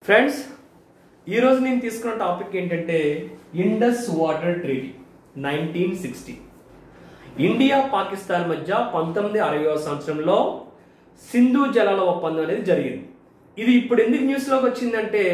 Friends ఈరోజు నేను తీసుకున్న టాపిక్ ఏంటంటే Indus water treaty nineteen sixty India Pakistan మధ్య పంతొమ్మిది అరవై సంవత్సరంలో సింధు జలాల ఒప్పందం అనేది జరిగింది ఇది ఇప్పుడు ఎందుకు న్యూస్లోకి వచ్చిందంటే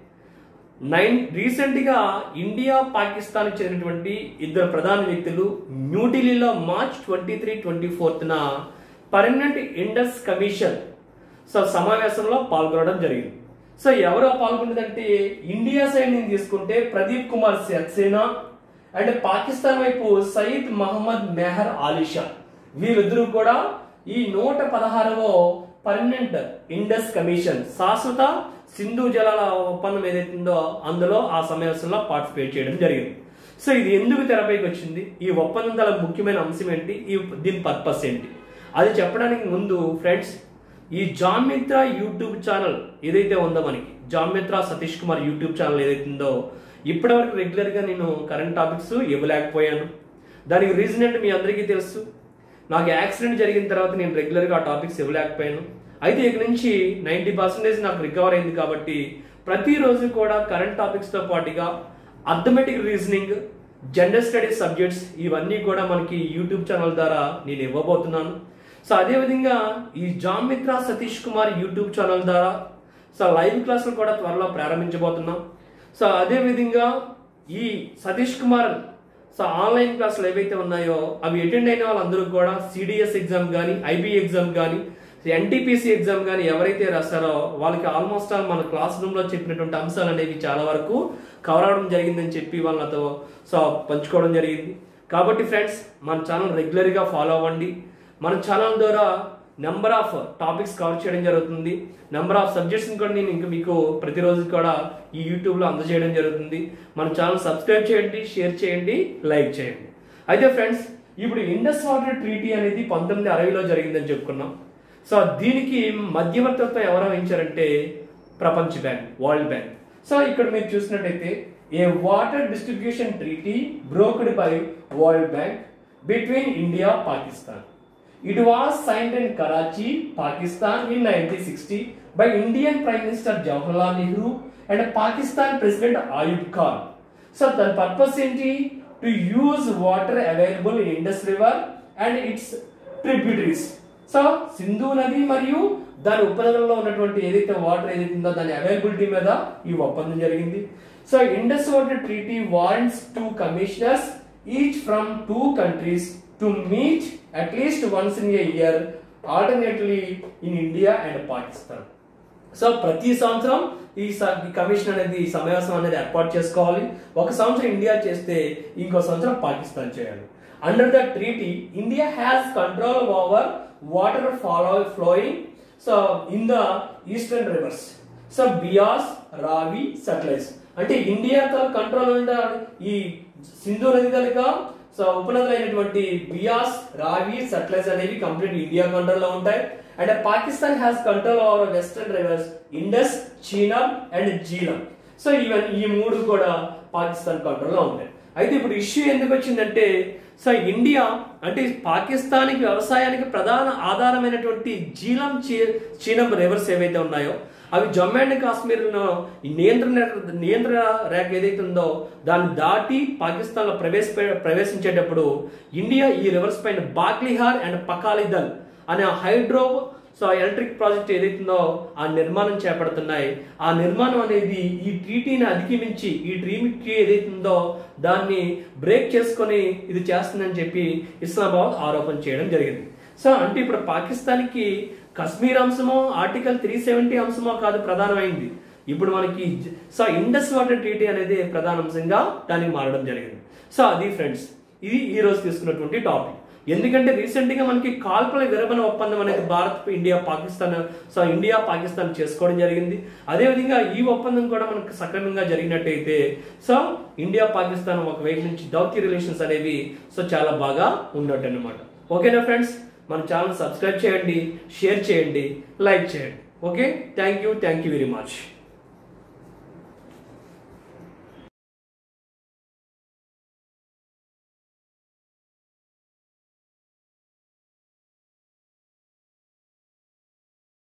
నైన్ రీసెంట్గా ఇండియా పాకిస్తాన్ చెందినటువంటి ఇద్దరు ప్రధాన వ్యక్తులు న్యూఢిల్లీలో మార్చ్ ట్వంటీ త్రీ ట్వంటీ ఫోర్త్న పర్మనెంట్ ఇండస్ కమిషన్ సో సమావేశంలో పాల్గొనడం జరిగింది సో ఎవరు పాల్గొన్నదంటే ఇండియా సైడ్ నుంచి తీసుకుంటే ప్రదీప్ కుమార్ సక్సేనా అండ్ పాకిస్తాన్ వైపు సయీద్ మహమ్మద్ మెహర్ ఆలిషా వీళ్ళిద్దరూ కూడా ఈ నూట పదహారవ పర్మనెంట్ ఇండస్ కమిషన్ శాశ్వత సింధు జలాల ఒప్పందం ఏదైతుందో అందులో ఆ సమావేశంలో పార్టిసిపేట్ చేయడం జరిగింది సో ఇది ఎందుకు తెరపైకి వచ్చింది ఈ ఒప్పందం గల ముఖ్యమైన అంశం ఏంటి ఈ దీని పర్పస్ ఏంటి అది చెప్పడానికి ముందు ఫ్రెండ్స్ ఈ జామిత్ర యూట్యూబ్ ఛానల్ ఏదైతే ఉందో మనకి జామిత్ర సతీష్ కుమార్ యూట్యూబ్ ఛానల్ ఏదైతే ఉందో ఇప్పటివరకు రెగ్యులర్గా నేను కరెంట్ టాపిక్స్ ఇవ్వలేకపోయాను దానికి రీజన్ అంటే మీ అందరికీ తెలుసు నాకు యాక్సిడెంట్ జరిగిన తర్వాత నేను రెగ్యులర్గా ఆ టాపిక్స్ ఇవ్వలేకపోయాను అయితే ఇక నుంచి నైంటీ పర్సెంటేజ్ నాకు రికవర్ అయింది కాబట్టి ప్రతిరోజు కూడా కరెంట్ టాపిక్స్తో పాటుగా arithmetic reasoning general studies subjects ఇవన్నీ కూడా మనకి యూట్యూబ్ ఛానల్ ద్వారా నేను ఇవ్వబోతున్నాను సో అదేవిధంగా ఈ జామిత్ర సతీష్ కుమార్ యూట్యూబ్ ఛానల్ ద్వారా సో లైవ్ క్లాసులు కూడా త్వరలో ప్రారంభించబోతున్నాం సో అదేవిధంగా ఈ సతీష్ కుమార్ సో ఆన్లైన్ క్లాసులు ఏవైతే ఉన్నాయో అవి అటెండ్ అయిన వాళ్ళందరూ కూడా సిడిఎస్ ఎగ్జామ్ కానీ ఐబీ ఎగ్జామ్ కానీ ఎన్టీపీసీ ఎగ్జామ్ కానీ ఎవరైతే రాస్తారో వాళ్ళకి ఆల్మోస్ట్ ఆల్ మన క్లాస్ రూమ్లో చెప్పినటువంటి అంశాలు అనేవి చాలా వరకు కవర్ అవడం జరిగిందని చెప్పి వాళ్ళతో సో పంచుకోవడం జరిగింది కాబట్టి ఫ్రెండ్స్ మన ఛానల్ రెగ్యులర్గా ఫాలో అవ్వండి మన ఛానల్ ద్వారా నెంబర్ ఆఫ్ టాపిక్స్ కవర్ చేయడం జరుగుతుంది నెంబర్ ఆఫ్ సబ్జెక్ట్స్ కూడా నేను ఇంకా మీకు ప్రతిరోజు కూడా ఈ యూట్యూబ్లో అందజేయడం జరుగుతుంది మన ఛానల్ సబ్స్క్రైబ్ చేయండి షేర్ చేయండి లైక్ చేయండి అయితే ఫ్రెండ్స్ ఇప్పుడు ఇండస్ వాటర్ ట్రీటీ అనేది పంతొమ్మిది అరవైలో జరిగిందని చెప్పుకున్నాం సో దీనికి మధ్యవర్తిత్వం ఎవరు వహించారంటే ప్రపంచ బ్యాంక్ వరల్డ్ బ్యాంక్ సో ఇక్కడ మీరు చూసినట్టయితే a water distribution treaty brokered by World Bank between India Pakistan It was signed in Karachi, Pakistan in 1960 by Indian Prime Minister Jawaharlal Nehru and Pakistan President Ayub Khan. So the purpose ఏంటి to use water available in Indus River and its tributaries. So Sindhu నది మరియు దాని ఉపనదులలో ఉన్నటువంటి ఏదైతే water ఏదైతే ఉందో దాని availability మీద ఈ ఒప్పందం జరిగింది so Indus water treaty warrants two commissioners each from two countries to meet at least once in a year alternately in India and Pakistan so ప్రతి సంవత్సరం ఈ స- ఈ కమిషన్ అనేది ఈ సమావేశం అనేది ఏర్పాటు చేసుకోవాలి ఒక సంవత్సరం ఇండియా చేస్తే ఇంకో సంవత్సరం పాకిస్తాన్ చేయాలి under the treaty India has control over water follow flowing so in the eastern rivers so Beas Ravi Sutlej అంటే ఇండియా కంట్రోల్ ఉండే ఈ సింధు నది కనుక సో ఉపనదులైనటువంటి బియాస్ రావి సట్లైజ్ అనేవి కంప్లీట్ ఇండియా కంట్రోల్ లో ఉంటాయి and Pakistan has control over western rivers Indus Chenab and Jhelum so even ఈ మూడు కూడా పాకిస్తాన్ కంట్రోల్ లో ఉంటాయి అయితే ఇప్పుడు ఇష్యూ ఎందుకు వచ్చిందంటే సో ఇండియా అంటే పాకిస్తాన్కి వ్యవసాయానికి ప్రధాన ఆధారమైనటువంటి జీలం చీ- చీనం రివర్స్ ఏవైతే ఉన్నాయో అవి జమ్మూ అండ్ కాశ్మీర్ ఈ నియంత్రణ నియంత్రణ రేఖ ఏదైతే ఉందో దాన్ని దాటి పాకిస్తాన్ లో ప్రవేశ ప్రవేశించేటప్పుడు ఇండియా ఈ రివర్స్ పైన బాగ్లిహార్ అండ్ పకాలిదల్ అనే హైడ్రో సో ఎలక్ట్రిక్ ప్రాజెక్ట్ ఏదైతుందో ఆ నిర్మాణం చేపడుతున్నాయి ఆ నిర్మాణం అనేది ఈ ట్రీటీని అధిగమించి ఈ ట్రీటీ ఏదైతుందో దాన్ని బ్రేక్ చేసుకొని ఇది చేస్తుందని చెప్పి ఇస్లామాబాద్ ఆరోపణ చేయడం జరిగింది సో అంటే ఇప్పుడు పాకిస్తాన్కి కశ్మీర్ అంశమో ఆర్టికల్ త్రీ సెవెంటీ అంశమో కాదు ప్రధానమైంది ఇప్పుడు మనకి జ- సో ఇండస్ వాటర్ ట్రీటీ అనేది ప్రధాన అంశంగా దానికి మారడం జరిగింది సో అది ఫ్రెండ్స్ ఇది ఈ రోజు తీసుకున్నటువంటి టాపిక్ ఎందుకంటే రీసెంట్ గా మనకి కాల్పల విరమణ ఒప్పందం అనేది Bharat India Pakistan so India Pakistan చేసుకోవడం జరిగింది అదేవిధంగా ఈ ఒప్పందం కూడా మనకు సక్రమంగా జరిగినట్టయితే సో ఇండియా పాకిస్తాన్ ఒక వైపు నుంచి దౌత్య రిలేషన్స్ అనేవి సో చాలా బాగా ఉన్నట్టు అనమాట ఓకేనా ఫ్రెండ్స్ మన ఛానల్ సబ్స్క్రైబ్ చేయండి షేర్ చేయండి లైక్ చేయండి okay thank you thank you very much